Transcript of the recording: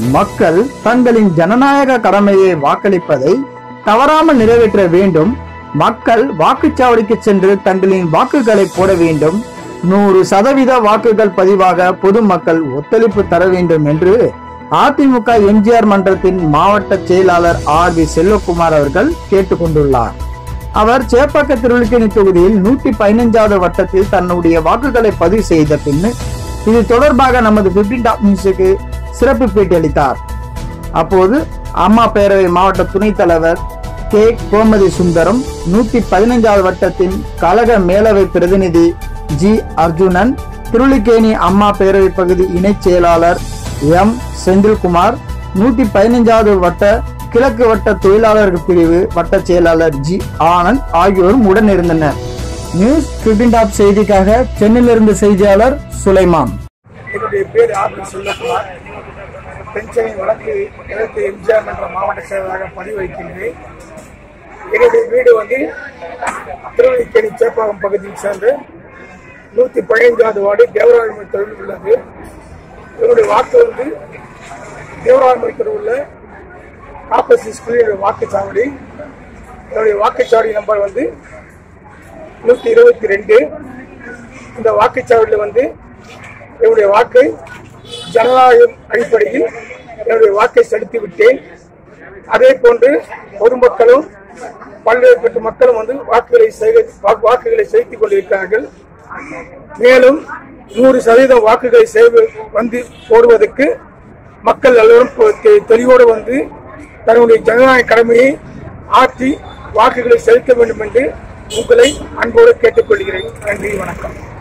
மக்கள் தங்களின் ஜனநாயக கடமையை வாக்களிப்பதை தவறாமல் நிறைவேற்ற வேண்டும் மக்கள் வாக்குச்சாவடிக்கு சென்று தங்களின் வாக்குகளை போட வேண்டும் நூறு சதவீத வாக்குகள் பதிவாக பொதுமக்கள் ஒத்துழைப்பு தர வேண்டும் என்று அதிமுக எம்ஜிஆர் மன்றத்தின் மாவட்ட செயலாளர் ஆர் வி செல்வகுமார் அவர்கள் கேட்டுக்கொண்டுள்ளார் அவர் சேப்பாக்க திருவிழிக்கணி தொகுதியில் நூற்றி பதினைஞ்சாவது வட்டத்தில் தன்னுடைய வாக்குகளை பதிவு செய்த பின் இது தொடர்பாக நமது பிப்டின் டாப் நியூஸுக்கு சிறப்பு பேட்டி அளித்தார் அப்போது அம்மா பேரவை மாவட்ட துணைத் தலைவர் கே கோமதி சுந்தரம் நூத்தி பதினைஞ்சாவது வட்டத்தின் கழக மேலவை பிரதிநிதி ஜி அர்ஜுனன் திருளிக்கேணி அம்மா பேரவை பகுதி இணைச் செயலாளர் எம் செந்தில்குமார் நூத்தி பதினைஞ்சாவது வட்ட கிழக்கு வட்ட தொழிலாளர்கள் பிரிவு வட்ட செயலாளர் ஜி ஆனந்த் ஆகியோரும் உடன் இருந்தனர் நியூஸ் பிப்டின் டாப் செய்திக்காக சென்னையிலிருந்து செய்தியாளர் சுலைமான் என்னுடைய பேர் ஆர் பி செல்லகுமார் பென்ஷனை வழக்கு கிழக்கு எம்ஜிஆர் மன்ற மாவட்ட செயலராக பதிவு வைக்கின்றேன் என்னுடைய வீடு வந்து திருவள்ளிக்கேணி சேப்பாக்கம் பகுதியை சேர்ந்து நூற்றி பதினைஞ்சாவது வார்டு தேவராஜமணி தொழில் உள்ளது என்னுடைய வாக்கு வந்து தேவராஜமணி தெருவில் உள்ள காப்பசி ஸ்கூலினுடைய வாக்குச்சாவடி என்னுடைய வாக்குச்சாவடி நம்பர் வந்து நூற்றி இருபத்தி ரெண்டு இந்த வாக்குச்சாவடியில் வந்து என்னுடைய வாக்கை ஜனநாயகம் அடிப்படையில் என்னுடைய வாக்கை செலுத்தி விட்டேன் அதே போன்று பொதுமக்களும் பல்வேறுபட்ட மக்களும் வந்து வாக்குகளை சேக- வாக்கு- வாக்குகளை செலுத்திக் கொண்டிருக்கிறார்கள் மேலும் நூறு சதவீதம் வாக்குகளை செய்து வந்து போடுவதற்கு மக்கள் எல்லோரும் பொ- தெ- தெளிவோடு வந்து தன்னுடைய ஜனநாயக கடமையை ஆற்றி வாக்குகளை செலுத்த வேண்டும் என்று உங்களை அன்போடு கேட்டுக்கொள்கிறேன் நன்றி வணக்கம்